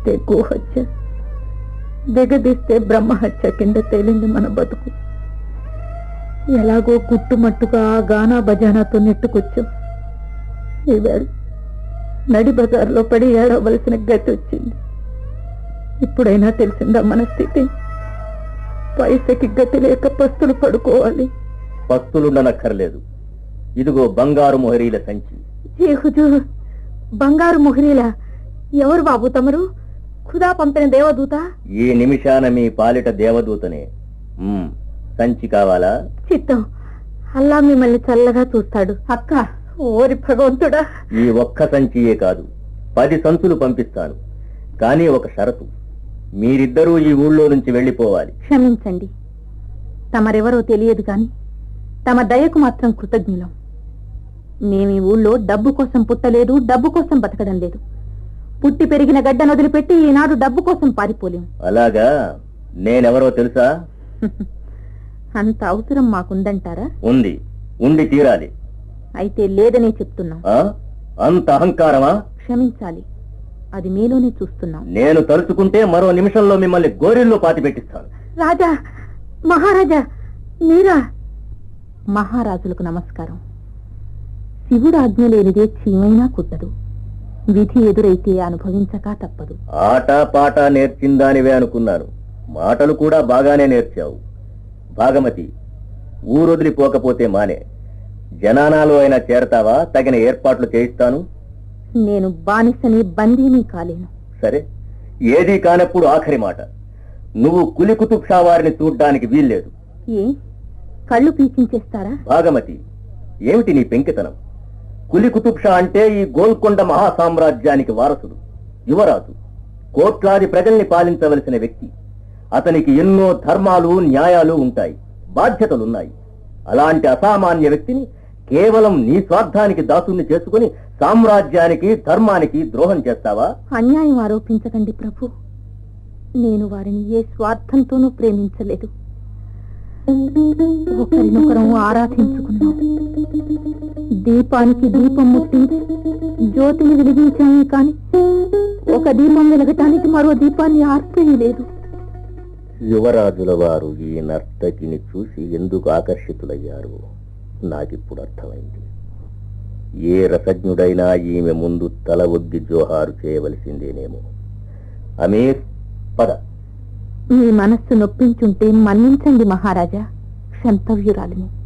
తే గోహత్య దిగదీస్తే బ్రహ్మహత్య కింద తేలింది మన బతుకు ఎలాగో గుట్టుమట్టుగా ఆ గానా బజానాతో నెట్టుకొచ్చాం ఈవేళ నడి బజార్లో పడి ఏడవలసిన గతి వచ్చింది ఇప్పుడైనా తెలిసిందా మన స్థితి పైసకి గతి లేక పస్తులు పడుకోవాలి పస్తులుండనక్కర్లేదు ఇదిగో బంగారు మొహరీల సంచి ఏ హుజూర్ బంగారు మొహరీలా ఎవరు బాబు తమరు ఖుదా పంపిన దేవదూత ఈ నిమిషాన మీ పాలిట దేవదూతనే ఉమ్, సంచి కావాలా చిత్తం అల్లా మిమ్మల్ని చల్లగా చూస్తాడు అక్క ఓరి భగవంతుడా ఈ ఒక్క సంచియే కాదు పది సంచులు పంపిస్తాను కానీ ఒక షరతు మీరిద్దరూ ఈ ఊళ్ళో నుంచి వెళ్ళిపోవాలి క్షమించండి తమరెవరో తెలియదు కాని తమ దయకు మాత్రం కృతజ్ఞులం మేమీ ఊళ్ళో డబ్బు కోసం పుట్టలేదు డబ్బు కోసం బతకడం లేదు పుట్టి పెరిగిన గడ్డను వదిలిపెట్టి ఈనాడు డబ్బు కోసం పారిపోలేం అలాగా నేనెవరో తెలుసా అంత అవసరం మాకుందంటారా ఉంది ఉండి తీరాలి అయితే లేదనే చెప్తున్నాం ఆ అంత అహంకారమా క్షమించాలి అది మీలోనే చూస్తున్నాం నేను తలుచుకుంటే మరో నిమిషంలో మిమ్మల్ని గోరిల్లో పాతి పెట్టిస్తాను రాజా మహారాజా మీరా మహారాజులకు నమస్కారం శివుడు ఆజ్ఞ లేనిదే చీమైనా కుట్టదు విధి ఎదురైతే అనుభవించక తప్పదు ఆట పాట నేర్చిందానివే అనుకున్నాను మాటలు కూడా బాగానే నేర్చావు భాగమతి ఊరొదిలిపోకపోతే మానే జనానాలో అయినా చేరతావా తగిన ఏర్పాట్లు చేయిస్తాను నేను బానిసని బందీని కాలేను సరే ఏదీ కానప్పుడు ఆఖరి మాట నువ్వు కులి కుతుబ్ షా వారిని చూడ్డానికి వీల్లేదు ఏ కళ్ళు పీకించేస్తారా భాగమతి ఏమిటి నీ పెంకితనం కులి కుతుబ్ షా అంటే ఈ గోల్కొండ మహాసామ్రాజ్యానికి వారసుడు యువరాజు కోట్లాది ప్రజల్ని పాలించవలసిన వ్యక్తి అతనికి ఎన్నో ధర్మాలు న్యాయాలు ఉంటాయి బాధ్యతలున్నాయి అలాంటి అసామాన్య వ్యక్తిని కేవలం నీ స్వార్థానికి దాసుని చేసుకుని సామ్రాజ్యానికి ధర్మానికి ద్రోహం చేస్తావా అన్యాయం ఆరోపించకండి ప్రభు నేను వారిని ఏ స్వార్థంతోనూ ప్రేమించలేదు ఒకరినొకరం ఆరాధించుకున్నాం దీపానికి దీపం ముట్టించి జ్యోతిని వెలిగించామే కాని ఒక దీపం వెలగటానికి మరో దీపాన్ని ఆర్పేయలేదు యువరాజుల వారు ఈ నర్తకిని చూసి ఎందుకు ఆకర్షితులయ్యారు నాకిప్పుడు అర్థమైంది ఏ రసజ్ఞుడైనా ఈమె ముందు తల ఒగ్గి జోహారు చేయవలసిందేనేమో అమీర్ పద మీ మనస్సు నొప్పించుంటే మన్నించండి మహారాజా క్షంతవ్యురాలిని